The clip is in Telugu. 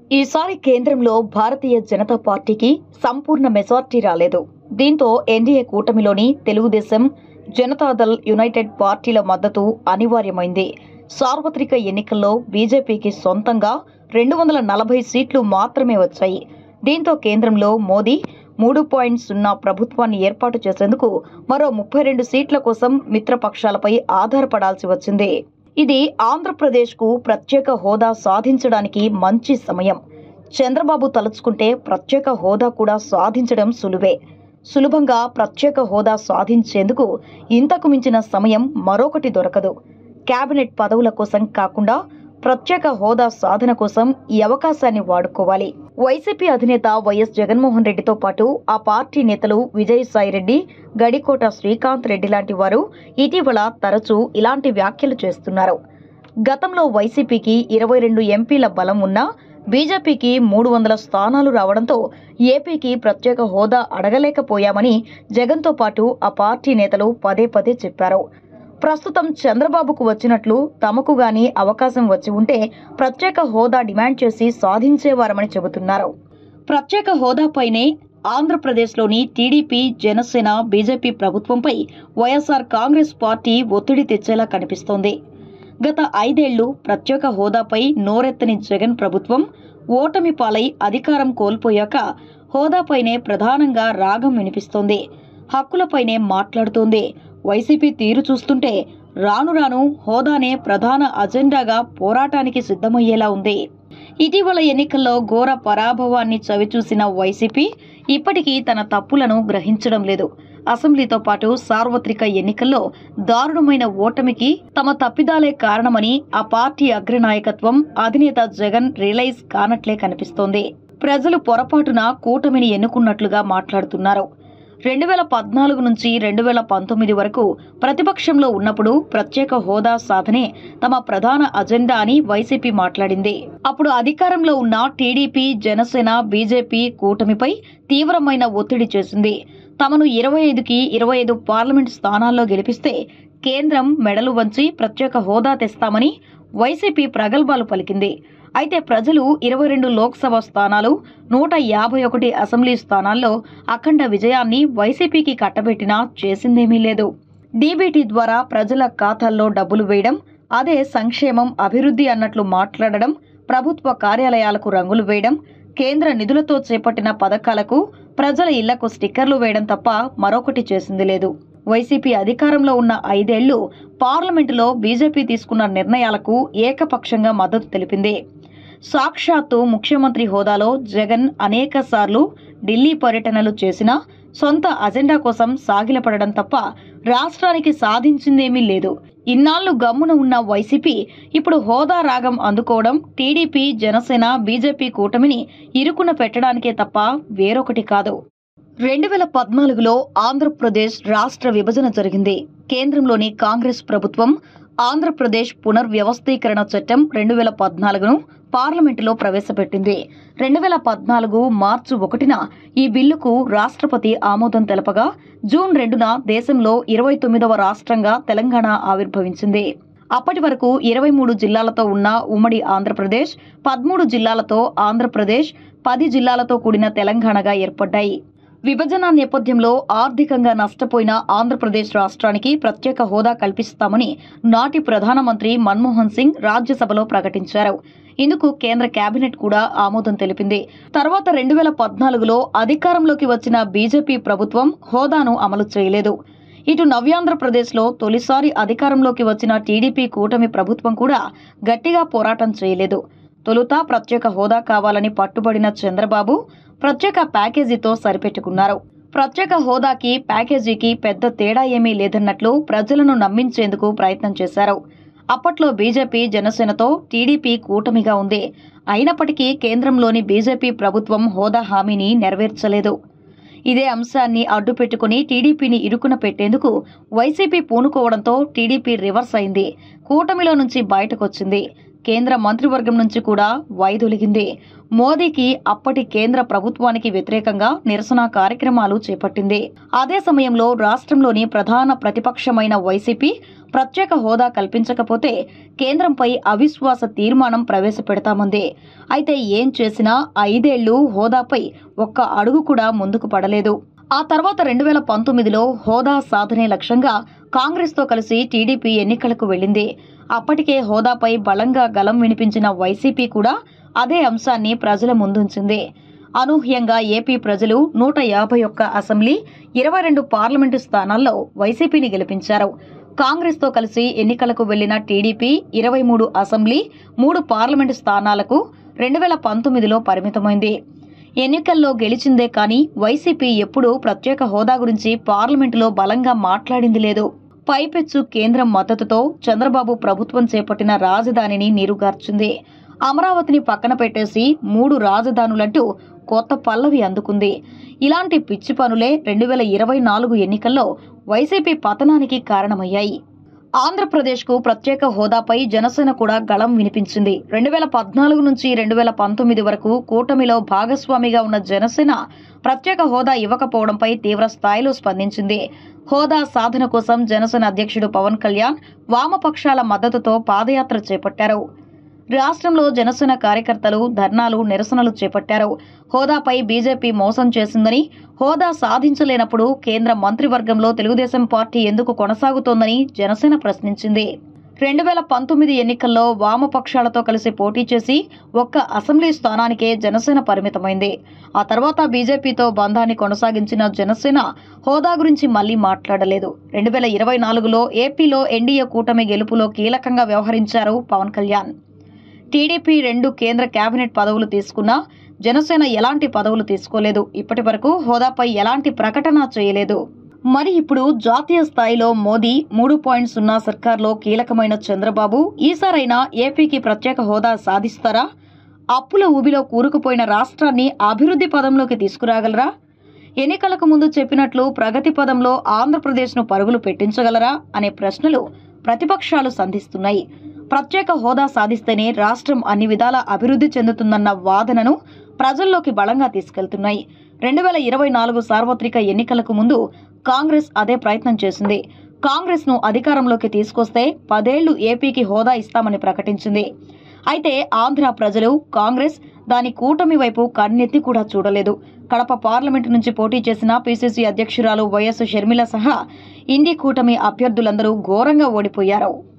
ఈసారి కేంద్రంలో భారతీయ జనతా పార్టీకి సంపూర్ణ మెజార్టీ రాలేదు దీంతో ఎన్డీఏ కూటమిలోని తెలుగుదేశం జనతాదళ్ యునైటెడ్ పార్టీల మద్దతు అనివార్యమైంది సార్వత్రిక ఎన్నికల్లో బీజేపీకి సొంతంగా రెండు వందల నలభై సీట్లు మాత్రమే వచ్చాయి దీంతో కేంద్రంలో మోదీ మూడు పాయింట్ సున్నా ప్రభుత్వాన్ని ఏర్పాటు చేసేందుకు మరో ముప్పై రెండు సీట్ల కోసం మిత్రపక్షాలపై ఆధారపడాల్సి వచ్చింది ఇది ఆంధ్రప్రదేశ్కు ప్రత్యేక హోదా సాధించడానికి మంచి సమయం చంద్రబాబు తలుచుకుంటే ప్రత్యేక హోదా కూడా సాధించడం సులువే సులభంగా ప్రత్యేక హోదా సాధించేందుకు ఇంతకు మించిన సమయం మరొకటి దొరకదు కేబినెట్ పదవుల కోసం కాకుండా ప్రత్యేక హోదా సాధన కోసం ఈ అవకాశాన్ని వాడుకోవాలి వైసీపీ అధినేత వైఎస్ జగన్మోహన్ రెడ్డితో పాటు ఆ పార్టీ నేతలు విజయసాయిరెడ్డి గడికోట శ్రీకాంత్ రెడ్డి లాంటి వారు ఇటీవల తరచూ ఇలాంటి వ్యాఖ్యలు చేస్తున్నారు గతంలో వైసీపీకి ఇరవై రెండు ఎంపీల బలం ఉన్నా బీజేపీకి మూడు వందల స్థానాలు రావడంతో ఏపీకి ప్రత్యేక హోదా అడగలేకపోయామని జగన్తో పాటు ఆ పార్టీ నేతలు పదే పదే చెప్పారు ప్రస్తుతం చంద్రబాబుకు వచ్చినట్లు తమకు గాని అవకాశం వచ్చి ఉంటే ప్రత్యేక హోదా డిమాండ్ చేసి సాధించేవారమని చెబుతున్నారు ప్రత్యేక హోదాపైనే ఆంధ్రప్రదేశ్లోని టీడీపీ జనసేన బీజేపీ ప్రభుత్వంపై వైఎస్ఆర్ కాంగ్రెస్ పార్టీ ఒత్తిడి తెచ్చేలా కనిపిస్తోంది గత ఐదేళ్లు ప్రత్యేక హోదాపై నోరెత్తని జగన్ ప్రభుత్వం ఓటమి పాలై అధికారం కోల్పోయాక హోదాపైనే ప్రధానంగా రాగం వినిపిస్తోంది హక్కులపైనే మాట్లాడుతోంది వైసీపీ తీరు చూస్తుంటే రాను రాను హోదానే ప్రధాన అజెండాగా పోరాటానికి సిద్ధమయ్యేలా ఉంది ఇటీవల ఎన్నికల్లో ఘోర పరాభవాన్ని చవిచూసిన వైసీపీ ఇప్పటికీ తన తప్పులను గ్రహించడం లేదు అసెంబ్లీతో పాటు సార్వత్రిక ఎన్నికల్లో దారుణమైన ఓటమికి తమ తప్పిదాలే కారణమని ఆ పార్టీ అగ్రనాయకత్వం అధినేత జగన్ రియలైజ్ కానట్లే కనిపిస్తోంది ప్రజలు పొరపాటున కూటమిని ఎన్నుకున్నట్లుగా మాట్లాడుతున్నారు రెండు వేల పద్నాలుగు నుంచి రెండు వేల పంతొమ్మిది వరకు ప్రతిపక్షంలో ఉన్నప్పుడు ప్రత్యేక హోదా సాధనే తమ ప్రధాన అజెండా అని వైసీపీ మాట్లాడింది అప్పుడు అధికారంలో ఉన్న టీడీపీ జనసేన బీజేపీ కూటమిపై తీవ్రమైన ఒత్తిడి చేసింది తమను ఇరవై ఐదుకి ఇరవై ఐదు పార్లమెంట్ స్థానాల్లో గెలిపిస్తే కేంద్రం మెడలు వంచి ప్రత్యేక హోదా తెస్తామని వైసీపీ ప్రగల్భాలు పలికింది అయితే ప్రజలు ఇరవై రెండు లోక్సభ స్థానాలు నూట యాభై ఒకటి అసెంబ్లీ స్థానాల్లో అఖండ విజయాన్ని వైసీపీకి కట్టబెట్టినా చేసిందేమీ లేదు డీబీటీ ద్వారా ప్రజల ఖాతాల్లో డబ్బులు వేయడం అదే సంక్షేమం అభివృద్ధి అన్నట్లు మాట్లాడడం ప్రభుత్వ కార్యాలయాలకు రంగులు వేయడం కేంద్ర నిధులతో చేపట్టిన పథకాలకు ప్రజల ఇళ్లకు స్టిక్కర్లు వేయడం తప్ప మరొకటి చేసింది లేదు వైసీపీ అధికారంలో ఉన్న ఐదేళ్లు పార్లమెంటులో బీజేపీ తీసుకున్న నిర్ణయాలకు ఏకపక్షంగా మద్దతు తెలిపింది సాక్షాత్తు ముఖ్యమంత్రి హోదాలో జగన్ అనేక సార్లు ఢిల్లీ పర్యటనలు చేసినా సొంత అజెండా కోసం సాగిలపడడం తప్ప రాష్ట్రానికి సాధించిందేమీ లేదు ఇన్నాళ్లు గమ్మున ఉన్న వైసీపీ ఇప్పుడు హోదా రాగం అందుకోవడం టీడీపీ జనసేన బీజేపీ కూటమిని ఇరుకున పెట్టడానికే తప్ప వేరొకటి కాదు రెండు వేల పద్నాలుగులో ఆంధ్రప్రదేశ్ రాష్ట్ర విభజన జరిగింది కేంద్రంలోని కాంగ్రెస్ ప్రభుత్వం ఆంధ్రప్రదేశ్ పునర్వ్యవస్థీకరణ చట్టం రెండు వేల పద్నాలుగును పార్లమెంటులో ప్రవేశపెట్టింది రెండు వేల పద్నాలుగు మార్చి ఒకటిన ఈ బిల్లుకు రాష్ట్రపతి ఆమోదం తెలపగా జూన్ రెండున దేశంలో ఇరవై తొమ్మిదవ రాష్ట్రంగా తెలంగాణ ఆవిర్భవించింది అప్పటి వరకు ఇరవై మూడు జిల్లాలతో ఉన్న ఉమ్మడి ఆంధ్రప్రదేశ్ పదమూడు జిల్లాలతో ఆంధ్రప్రదేశ్ పది జిల్లాలతో కూడిన తెలంగాణగా ఏర్పడ్డాయి విభజన నేపథ్యంలో ఆర్థికంగా నష్టపోయిన ఆంధ్రప్రదేశ్ రాష్ట్రానికి ప్రత్యేక హోదా కల్పిస్తామని నాటి ప్రధానమంత్రి మన్మోహన్ సింగ్ రాజ్యసభలో ప్రకటించారు ఇందుకు కేంద్ర కేబినెట్ కూడా ఆమోదం తెలిపింది తర్వాత రెండు వేల పద్నాలుగులో అధికారంలోకి వచ్చిన బీజేపీ ప్రభుత్వం హోదాను అమలు చేయలేదు ఇటు నవ్యాంధ్రప్రదేశ్లో తొలిసారి అధికారంలోకి వచ్చిన టీడీపీ కూటమి ప్రభుత్వం కూడా గట్టిగా పోరాటం చేయలేదు తొలుత ప్రత్యేక హోదా కావాలని పట్టుబడిన చంద్రబాబు ప్రత్యేక ప్యాకేజీతో సరిపెట్టుకున్నారు ప్రత్యేక హోదాకి ప్యాకేజీకి పెద్ద తేడా ఏమీ లేదన్నట్లు ప్రజలను నమ్మించేందుకు ప్రయత్నం చేశారు అప్పట్లో బీజేపీ జనసేనతో టీడీపీ కూటమిగా ఉంది అయినప్పటికీ కేంద్రంలోని బీజేపీ ప్రభుత్వం హోదా హామీని నెరవేర్చలేదు ఇదే అంశాన్ని అడ్డుపెట్టుకుని టీడీపీని ఇరుకున పెట్టేందుకు వైసీపీ పూనుకోవడంతో టీడీపీ రివర్స్ అయింది కూటమిలో నుంచి బయటకొచ్చింది కేంద్ర మంత్రివర్గం నుంచి కూడా వైదొలిగింది మోదీకి అప్పటి కేంద్ర ప్రభుత్వానికి వ్యతిరేకంగా నిరసన కార్యక్రమాలు చేపట్టింది అదే సమయంలో రాష్ట్రంలోని ప్రధాన ప్రతిపక్షమైన వైసీపీ ప్రత్యేక హోదా కల్పించకపోతే కేంద్రంపై అవిశ్వాస తీర్మానం ప్రవేశపెడతామంది అయితే ఏం చేసినా ఐదేళ్లు హోదాపై ఒక్క అడుగు కూడా ముందుకు పడలేదు ఆ తర్వాత రెండు వేల పంతొమ్మిదిలో హోదా సాధనే లక్ష్యంగా కాంగ్రెస్తో కలిసి టీడీపీ ఎన్నికలకు వెళ్ళింది అప్పటికే హోదాపై బలంగా గలం వినిపించిన వైసీపీ కూడా అదే అంశాన్ని ప్రజల ముందుంచింది అనూహ్యంగా ఏపీ ప్రజలు నూట యాభై ఒక్క అసెంబ్లీ ఇరవై రెండు పార్లమెంటు స్థానాల్లో వైసీపీని గెలిపించారు కాంగ్రెస్తో కలిసి ఎన్నికలకు వెళ్లిన టీడీపీ ఇరవై మూడు అసెంబ్లీ మూడు పార్లమెంటు స్థానాలకు రెండు వేల పంతొమ్మిదిలో పరిమితమైంది ఎన్నికల్లో గెలిచిందే కానీ వైసీపీ ఎప్పుడూ ప్రత్యేక హోదా గురించి పార్లమెంటులో బలంగా మాట్లాడింది లేదు పైపెచ్చు కేంద్రం మద్దతుతో చంద్రబాబు ప్రభుత్వం చేపట్టిన రాజధానిని నీరుగార్చింది అమరావతిని పక్కన పెట్టేసి మూడు రాజధానులంటూ కొత్త పల్లవి అందుకుంది ఇలాంటి పిచ్చి పనులే రెండు వేల ఇరవై నాలుగు ఎన్నికల్లో వైసీపీ పతనానికి కారణమయ్యాయి ఆంధ్రప్రదేశ్కు ప్రత్యేక హోదాపై జనసేన కూడా గళం వినిపించింది రెండు వేల పద్నాలుగు నుంచి రెండు వేల పంతొమ్మిది వరకు కూటమిలో భాగస్వామిగా ఉన్న జనసేన ప్రత్యేక హోదా ఇవ్వకపోవడంపై తీవ్ర స్థాయిలో స్పందించింది హోదా సాధన కోసం జనసేన అధ్యక్షుడు పవన్ కళ్యాణ్ వామపక్షాల మద్దతుతో పాదయాత్ర చేపట్టారు రాష్ట్రంలో జనసేన కార్యకర్తలు ధర్నాలు నిరసనలు చేపట్టారు హోదాపై బీజేపీ మోసం చేసిందని హోదా సాధించలేనప్పుడు కేంద్ర మంత్రివర్గంలో తెలుగుదేశం పార్టీ ఎందుకు కొనసాగుతోందని జనసేన ప్రశ్నించింది రెండు వేల పంతొమ్మిది ఎన్నికల్లో వామపక్షాలతో కలిసి పోటీ చేసి ఒక్క అసెంబ్లీ స్థానానికే జనసేన పరిమితమైంది ఆ తర్వాత బీజేపీతో బంధాన్ని కొనసాగించిన జనసేన హోదా గురించి మళ్లీ మాట్లాడలేదు రెండు వేల ఇరవై నాలుగులో ఏపీలో ఎన్డీఏ కూటమి గెలుపులో కీలకంగా వ్యవహరించారు పవన్ కళ్యాణ్ టీడీపీ రెండు కేంద్ర కేబినెట్ పదవులు తీసుకున్నా జనసేన ఎలాంటి పదవులు తీసుకోలేదు ఇప్పటి వరకు హోదాపై ఎలాంటి ప్రకటన చేయలేదు మరి ఇప్పుడు జాతీయ స్థాయిలో మోదీ మూడు పాయింట్ సున్నా సర్కార్లో కీలకమైన చంద్రబాబు ఈసారైనా ఏపీకి ప్రత్యేక హోదా సాధిస్తారా అప్పుల ఊబిలో కూరుకుపోయిన రాష్ట్రాన్ని అభివృద్ధి పదంలోకి తీసుకురాగలరా ఎన్నికలకు ముందు చెప్పినట్లు ప్రగతి పదంలో ఆంధ్రప్రదేశ్ను పరుగులు పెట్టించగలరా అనే ప్రశ్నలు ప్రతిపక్షాలు సంధిస్తున్నాయి ప్రత్యేక హోదా సాధిస్తేనే రాష్ట్రం అన్ని విధాల అభివృద్ధి చెందుతుందన్న వాదనను ప్రజల్లోకి బలంగా తీసుకెళ్తున్నాయి రెండు వేల ఇరవై నాలుగు సార్వత్రిక ఎన్నికలకు ముందు కాంగ్రెస్ అదే ప్రయత్నం చేసింది కాంగ్రెస్ ను అధికారంలోకి తీసుకొస్తే పదేళ్లు ఏపీకి హోదా ఇస్తామని ప్రకటించింది అయితే ఆంధ్ర ప్రజలు కాంగ్రెస్ దాని కూటమి వైపు కన్నెత్తి కూడా చూడలేదు కడప పార్లమెంటు నుంచి పోటీ చేసిన పీసీసీ అధ్యక్షురాలు వైఎస్ షర్మిల సహా ఇండి కూటమి అభ్యర్థులందరూ ఘోరంగా ఓడిపోయారు